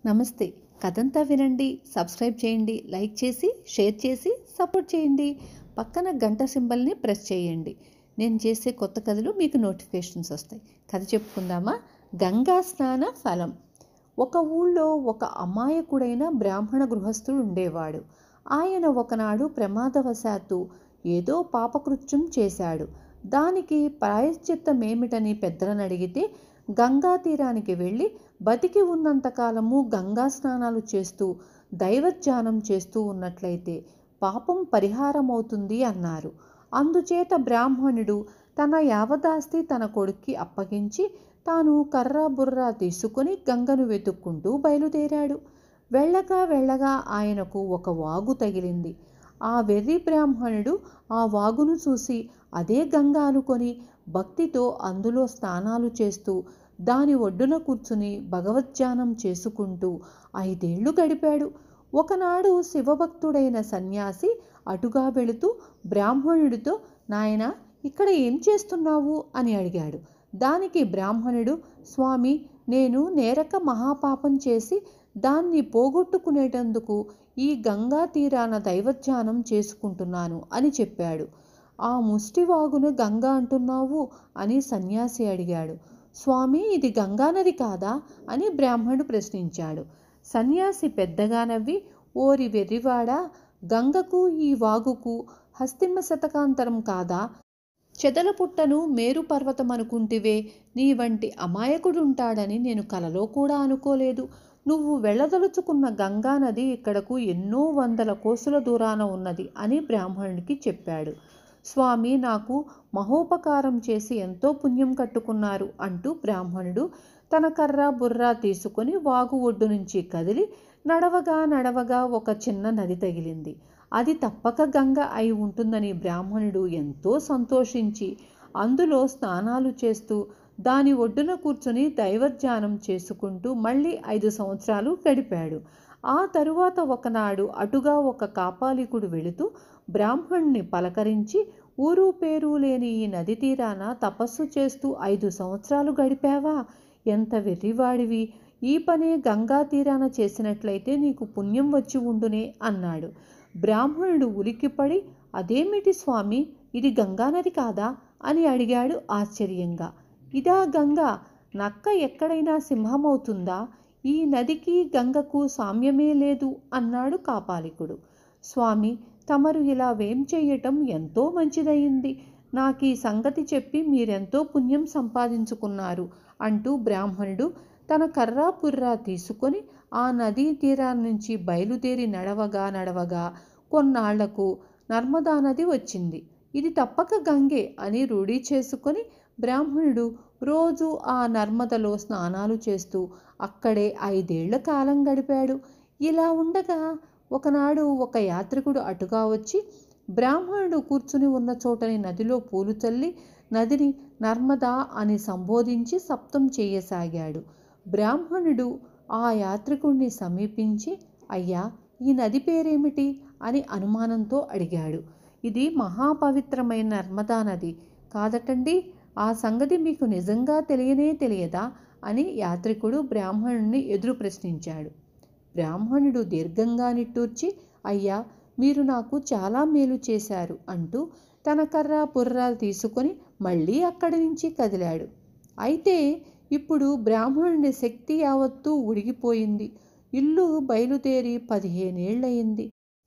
నమస్తే కథంతా వినండి సబ్స్క్రైబ్ చేయండి లైక్ చేసి షేర్ చేసి సపోర్ట్ చేయండి పక్కన గంట సింబల్ని ప్రెస్ చేయండి నేను చేసే కొత్త కథలు మీకు నోటిఫికేషన్స్ వస్తాయి కథ చెప్పుకుందామా గంగా స్నాన ఫలం ఒక ఊళ్ళో ఒక అమాయకుడైన బ్రాహ్మణ గృహస్థుడు ఉండేవాడు ఆయన ఒకనాడు ప్రమాదవశాత్తు ఏదో పాపకృత్యం చేశాడు దానికి ప్రాయశ్చిత్తమేమిటని పెద్దలను అడిగితే గంగా తీరానికి వెళ్ళి బతికి ఉన్నంతకాలము గంగా స్నానాలు చేస్తూ దైవధ్యానం చేస్తూ ఉన్నట్లయితే పాపం పరిహారమవుతుంది అన్నారు అందుచేత బ్రాహ్మణుడు తన యావదాస్తి తన కొడుక్కి అప్పగించి తాను కర్రా బుర్రా తీసుకుని గంగను వెతుక్కుంటూ బయలుదేరాడు వెళ్ళగా వెళ్ళగా ఆయనకు ఒక వాగు తగిలింది ఆ వెర్రి బ్రాహ్మణుడు ఆ వాగును చూసి అదే గంగ అనుకొని భక్తితో అందులో స్నానాలు చేస్తూ దాని ఒడ్డున కూర్చుని భగవద్ధ్యానం చేసుకుంటూ ఐదేళ్లు గడిపాడు ఒకనాడు శివభక్తుడైన సన్యాసి అటుగా వెళుతూ బ్రాహ్మణుడితో నాయన ఇక్కడ ఏం చేస్తున్నావు అని అడిగాడు దానికి బ్రాహ్మణుడు స్వామి నేను నేరక మహాపాపం చేసి దాన్ని పోగొట్టుకునేటందుకు ఈ గంగా తీరాన దైవధ్యానం చేసుకుంటున్నాను అని చెప్పాడు ఆ ముష్టివాగును గంగా అంటున్నావు అని సన్యాసి అడిగాడు స్వామి ఇది గంగానది కాదా అని బ్రాహ్మణుడు ప్రశ్నించాడు సన్యాసి పెద్దగా నవ్వి ఓరి వెర్రివాడా గంగకు ఈ వాగుకు హస్తిమ శతకాంతరం కాదా చెదల పుట్టను మేరు పర్వతం అనుకుంటివే నీ వంటి అమాయకుడుంటాడని నేను కలలో కూడా అనుకోలేదు నువ్వు వెళ్ళదలుచుకున్న గంగా నది ఇక్కడకు ఎన్నో వందల కోసుల దూరాన ఉన్నది అని బ్రాహ్మణుడికి చెప్పాడు స్వామి నాకు మహోపకారం చేసి ఎంతో పుణ్యం కట్టుకున్నారు అంటూ బ్రాహ్మణుడు తన కర్ర బుర్రా తీసుకొని వాగు ఒడ్డు నుంచి కదిలి నడవగా నడవగా ఒక చిన్న నది తగిలింది అది తప్పక గంగ అయి ఉంటుందని బ్రాహ్మణుడు ఎంతో సంతోషించి అందులో స్నానాలు చేస్తూ దాని ఒడ్డున కూర్చుని దైవధ్యానం చేసుకుంటూ మళ్ళీ ఐదు సంవత్సరాలు గడిపాడు ఆ తరువాత ఒకనాడు అటుగా ఒక కాపాలికుడు వెళుతూ బ్రాహ్మణ్ణి పలకరించి ఊరు పేరు లేని ఈ నది తీరాన తపస్సు చేస్తూ ఐదు సంవత్సరాలు గడిపావా ఎంత వెర్రివాడివి ఈ పనే గంగా తీరాన చేసినట్లయితే నీకు పుణ్యం వచ్చి ఉండునే అన్నాడు బ్రాహ్మణుడు ఉలిక్కిపడి అదేమిటి స్వామి ఇది గంగానది కాదా అని అడిగాడు ఆశ్చర్యంగా ఇదా గంగా నక్క ఎక్కడైనా సింహమవుతుందా ఈ నదికి గంగకు సామ్యమే లేదు అన్నాడు కాపాలికుడు స్వామి తమరు ఇలా వేం చెయ్యటం ఎంతో మంచిదయింది నాకు ఈ సంగతి చెప్పి మీరెంతో పుణ్యం సంపాదించుకున్నారు అంటూ బ్రాహ్మణుడు తన కర్రా పుర్రా తీసుకొని ఆ నదీ తీరాన్ని నుంచి బయలుదేరి నడవగా నడవగా కొన్నాళ్లకు నర్మదా నది వచ్చింది ఇది తప్పక గంగే అని రూఢీ చేసుకొని బ్రాహ్మణుడు రోజు ఆ నర్మదలో స్నానాలు చేస్తూ అక్కడే ఐదేళ్ల కాలం గడిపాడు ఇలా ఉండగా ఒకనాడు ఒక యాత్రికుడు అటుగా వచ్చి బ్రాహ్మణుడు కూర్చుని ఉన్న చోటని నదిలో పూలు చల్లి నదిని నర్మదా అని సంబోధించి సప్తం చేయసాగాడు బ్రాహ్మణుడు ఆ యాత్రికుడిని సమీపించి అయ్యా ఈ నది పేరేమిటి అని అనుమానంతో అడిగాడు ఇది మహాపవిత్రమైన నర్మదా నది కాదటండి ఆ సంగతి మీకు నిజంగా తెలియనే తెలియదా అని యాత్రికుడు బ్రాహ్మణుడిని ఎదురు ప్రశ్నించాడు బ్రాహ్మణుడు దీర్ఘంగా నిట్టూర్చి అయ్యా మీరు నాకు చాలా మేలు చేశారు అంటూ తన కర్ర పుర్రా తీసుకొని మళ్ళీ అక్కడి నుంచి కదిలాడు అయితే ఇప్పుడు బ్రాహ్మణుడి శక్తి యావత్తూ ఉడిగిపోయింది ఇల్లు బయలుదేరి పదిహేనేళ్లయింది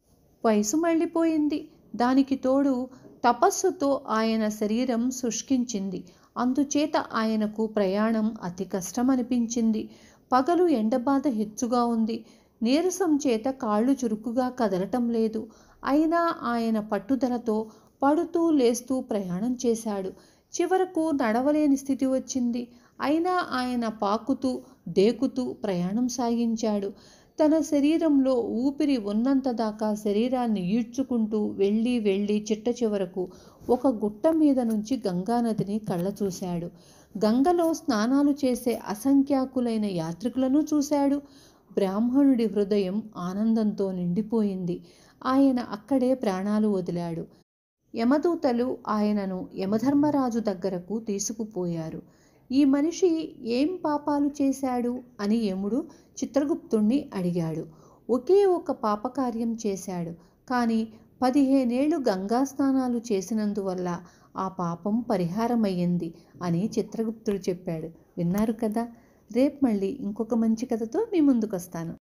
వయసు మళ్ళీపోయింది దానికి తోడు తపస్సుతో ఆయన శరీరం శుష్కించింది అందుచేత ఆయనకు ప్రయాణం అతి కష్టం అనిపించింది పగలు ఎండబాధ హెచ్చుగా ఉంది నీరసం చేత కాళ్ళు చురుకుగా కదలటం లేదు అయినా ఆయన పట్టుదలతో పడుతూ లేస్తూ ప్రయాణం చేశాడు చివరకు నడవలేని స్థితి వచ్చింది అయినా ఆయన పాకుతూ దేకుతూ ప్రయాణం సాగించాడు తన శరీరంలో ఊపిరి ఉన్నంత దాకా శరీరాన్ని ఈడ్చుకుంటూ వెళ్ళి వెళ్ళి చిట్ట చివరకు ఒక గుట్ట మీద నుంచి గంగానదిని కళ్ళ చూశాడు గంగలో స్నానాలు చేసే అసంఖ్యాకులైన యాత్రికులను చూశాడు బ్రాహ్మణుడి హృదయం ఆనందంతో నిండిపోయింది ఆయన అక్కడే ప్రాణాలు వదిలాడు యమదూతలు ఆయనను యమధర్మరాజు దగ్గరకు తీసుకుపోయారు ఈ మనిషి ఏం పాపాలు చేశాడు అని యముడు చిత్రగుప్తుణ్ణి అడిగాడు ఒకే ఒక పాపకార్యం చేశాడు కానీ పదిహేనేళ్లు గంగా స్నానాలు చేసినందువల్ల ఆ పాపం పరిహారమయ్యింది అని చిత్రగుప్తుడు చెప్పాడు విన్నారు కదా రేపు మళ్ళీ ఇంకొక మంచి కథతో మీ ముందుకు వస్తాను